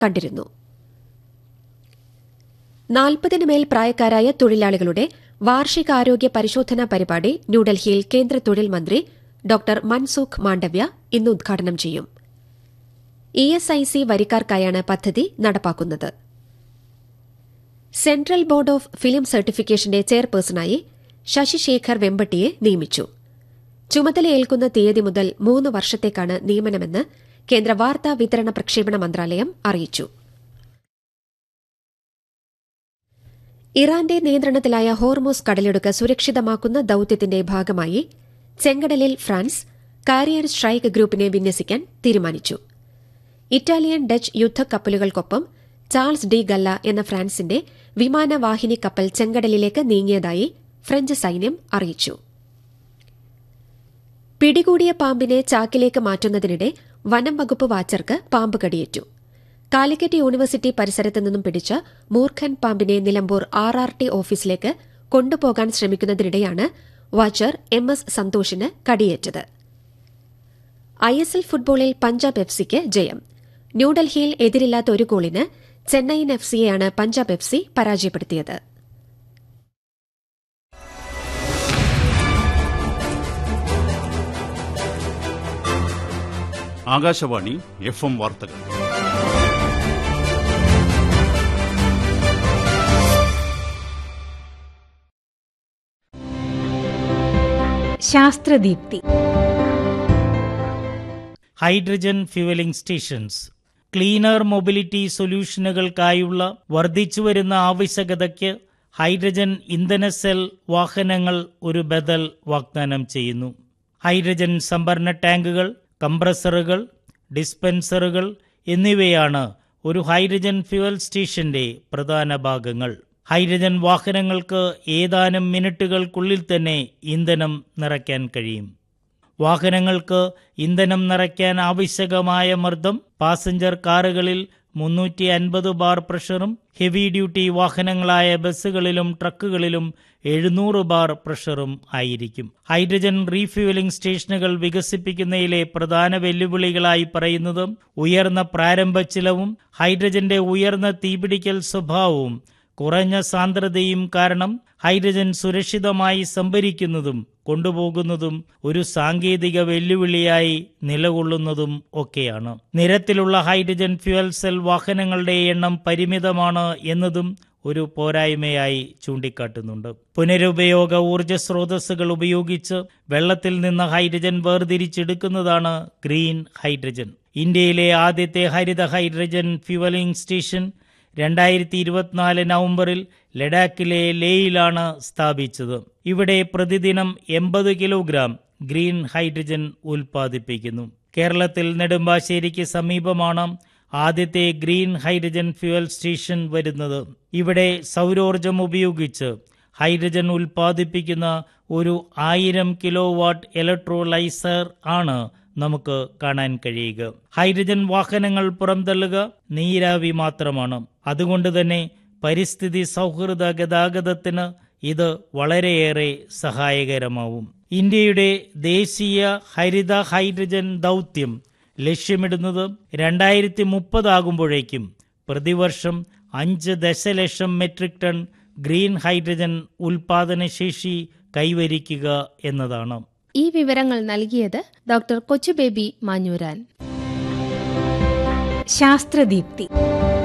കണ്ടിരുന്നു നാൽപ്പതിന് മേൽ പ്രായക്കാരായ തൊഴിലാളികളുടെ വാർഷികാരോഗ്യ പരിശോധനാ പരിപാടി ന്യൂഡൽഹിയിൽ കേന്ദ്ര തൊഴിൽ മന്ത്രി ഡോക്ടർ മൻസുഖ് മാണ്ഡവ്യ ഇന്ന് ഉദ്ഘാടനം ചെയ്യും ഇ എസ് ഐ സി വരിക്കാർക്കായാണ് പദ്ധതി നടപ്പാക്കുന്നത് സെൻട്രൽ ബോർഡ് ഓഫ് ഫിലിം സർട്ടിഫിക്കേഷന്റെ ചെയർപേഴ്സണായി ശശിശേഖർ വെമ്പട്ടിയെ നിയമിച്ചു ചുമതലയേൽക്കുന്ന തീയതി മുതൽ മൂന്ന് വർഷത്തേക്കാണ് നിയമനമെന്ന് കേന്ദ്ര വാർത്താ വിതരണ പ്രക്ഷേപണ മന്ത്രാലയം അറിയിച്ചു ഇറാന്റെ നിയന്ത്രണത്തിലായ ഹോർമോസ് കടലിടുക്ക് സുരക്ഷിതമാക്കുന്ന ദൌത്യത്തിന്റെ ഭാഗമായി ചെങ്കടലിൽ ഫ്രാൻസ് കാരിയർ സ്ട്രൈക്ക് ഗ്രൂപ്പിനെ വിന്യസിക്കാൻ തീരുമാനിച്ചു ഇറ്റാലിയൻ ഡച്ച് യുദ്ധക്കപ്പലുകൾക്കൊപ്പം ചാൾസ് ഡി ഗല്ല എന്ന ഫ്രാൻസിന്റെ വിമാനവാഹിനി കപ്പൽ ചെങ്കടലിലേക്ക് നീങ്ങിയതായി ഫ്രഞ്ച് സൈന്യം അറിയിച്ചു പിടികൂടിയ പാമ്പിനെ ചാക്കിലേക്ക് മാറ്റുന്നതിനിടെ വനം വകുപ്പ് വാച്ചർക്ക് പാമ്പ് കടിയേറ്റു കാലിക്കറ്റ് യൂണിവേഴ്സിറ്റി പരിസരത്ത് നിന്നും പിടിച്ച മൂർഖൻ പാമ്പിനെ നിലമ്പൂർ ആർ ആർ ടി ഓഫീസിലേക്ക് കൊണ്ടുപോകാൻ ശ്രമിക്കുന്നതിനിടെയാണ് വാച്ചർ എം എസ് സന്തോഷിന് കടിയേറ്റത് ഐ എസ് എൽ ഫുട്ബോളിൽ പഞ്ചാബ് എഫ് സിക്ക് ജയം ന്യൂഡൽഹിയിൽ എതിരില്ലാത്ത ഒരു ഗോളിന് ചെന്നൈയിൻ എഫ് സിയെയാണ് പഞ്ചാബ് എഫ് സി പരാജയപ്പെടുത്തിയത് ആകാശവാണി എഫ് എം വാർത്തകൾ ശാസ്ത്രദീപ്തി hydrogen fuelling stations cleaner mobility സൊല്യൂഷനുകൾക്കായുള്ള വർദ്ധിച്ചുവരുന്ന ആവശ്യകതയ്ക്ക് ഹൈഡ്രജൻ ഇന്ധന സെൽ വാഹനങ്ങൾ ഒരു ബദൽ വാഗ്ദാനം ചെയ്യുന്നു ഹൈഡ്രജൻ സംഭരണ ടാങ്കുകൾ കംപ്രസറുകൾ ഡിസ്പെൻസറുകൾ എന്നിവയാണ് ഒരു ഹൈഡ്രജൻ ഫ്യുവൽ സ്റ്റേഷന്റെ പ്രധാന ഭാഗങ്ങൾ ഹൈഡ്രജൻ വാഹനങ്ങൾക്ക് ഏതാനും മിനിറ്റുകൾക്കുള്ളിൽ തന്നെ ഇന്ധനം നിറയ്ക്കാൻ കഴിയും വാഹനങ്ങൾക്ക് ഇന്ധനം നിറയ്ക്കാൻ ആവശ്യകമായ മർദ്ദം പാസഞ്ചർ കാറുകളിൽ മുന്നൂറ്റി അൻപത് ബാർ പ്രഷറും ഹെവി ഡ്യൂട്ടി വാഹനങ്ങളായ ബസ്സുകളിലും ട്രക്കുകളിലും എഴുന്നൂറ് ബാർ പ്രഷറും ആയിരിക്കും ഹൈഡ്രജൻ റീഫ്യൂവലിംഗ് സ്റ്റേഷനുകൾ വികസിപ്പിക്കുന്നതിലെ പ്രധാന വെല്ലുവിളികളായി പറയുന്നത് ഉയർന്ന പ്രാരംഭ ചിലവും ഹൈഡ്രജന്റെ ഉയർന്ന തീപിടിക്കൽ സ്വഭാവവും കുറഞ്ഞ സാന്ദ്രതയും കാരണം ഹൈഡ്രജൻ സുരക്ഷിതമായി സംഭരിക്കുന്നതും കൊണ്ടുപോകുന്നതും ഒരു സാങ്കേതിക വെല്ലുവിളിയായി നിലകൊള്ളുന്നതും ഒക്കെയാണ് നിരത്തിലുള്ള ഹൈഡ്രജൻ ഫ്യുവൽ സെൽ വാഹനങ്ങളുടെ എണ്ണം പരിമിതമാണ് എന്നതും ഒരു പോരായ്മയായി ചൂണ്ടിക്കാട്ടുന്നുണ്ട് പുനരുപയോഗ ഊർജ സ്രോതസ്സുകൾ ഉപയോഗിച്ച് വെള്ളത്തിൽ നിന്ന് ഹൈഡ്രജൻ വേർതിരിച്ചെടുക്കുന്നതാണ് ഗ്രീൻ ഹൈഡ്രജൻ ഇന്ത്യയിലെ ആദ്യത്തെ ഹരിത ഹൈഡ്രജൻ ഫ്യുവലിംഗ് സ്റ്റേഷൻ രണ്ടായിരത്തി ഇരുപത്തിനാല് നവംബറിൽ ലഡാക്കിലെ ലേയിലാണ് സ്ഥാപിച്ചത് ഇവിടെ പ്രതിദിനം എൺപത് കിലോഗ്രാം ഗ്രീൻ ഹൈഡ്രജൻ ഉൽപ്പാദിപ്പിക്കുന്നു കേരളത്തിൽ നെടുമ്പാശ്ശേരിക്ക് സമീപമാണ് ആദ്യത്തെ ഗ്രീൻ ഹൈഡ്രജൻ ഫ്യുവൽ സ്റ്റേഷൻ വരുന്നത് ഇവിടെ സൗരോർജം ഉപയോഗിച്ച് ഹൈഡ്രജൻ ഉൽപ്പാദിപ്പിക്കുന്ന ഒരു ആയിരം കിലോ വാട്ട് ഇലക്ട്രോലൈസർ ആണ് നമുക്ക് കാണാൻ കഴിയുക ഹൈഡ്രജൻ വാഹനങ്ങൾ പുറംതള്ളുക നീരാവി മാത്രമാണ് അതുകൊണ്ട് തന്നെ പരിസ്ഥിതി സൗഹൃദ ഗതാഗതത്തിന് ഇത് വളരെയേറെ സഹായകരമാവും ഇന്ത്യയുടെ ദേശീയ ഹരിത ഹൈഡ്രജൻ ദൗത്യം ലക്ഷ്യമിടുന്നത് രണ്ടായിരത്തി മുപ്പതാകുമ്പോഴേക്കും പ്രതിവർഷം അഞ്ച് ദശലക്ഷം മെട്രിക് ടൺ ഗ്രീൻ ഹൈഡ്രജൻ ഉൽപാദനശേഷി കൈവരിക്കുക എന്നതാണ് ഈ വിവരങ്ങൾ നൽകിയത് ഡോക്ടർ കൊച്ചുബേബി മാഞ്ഞൂരാൻ ശാസ്ത്രദീപ്തി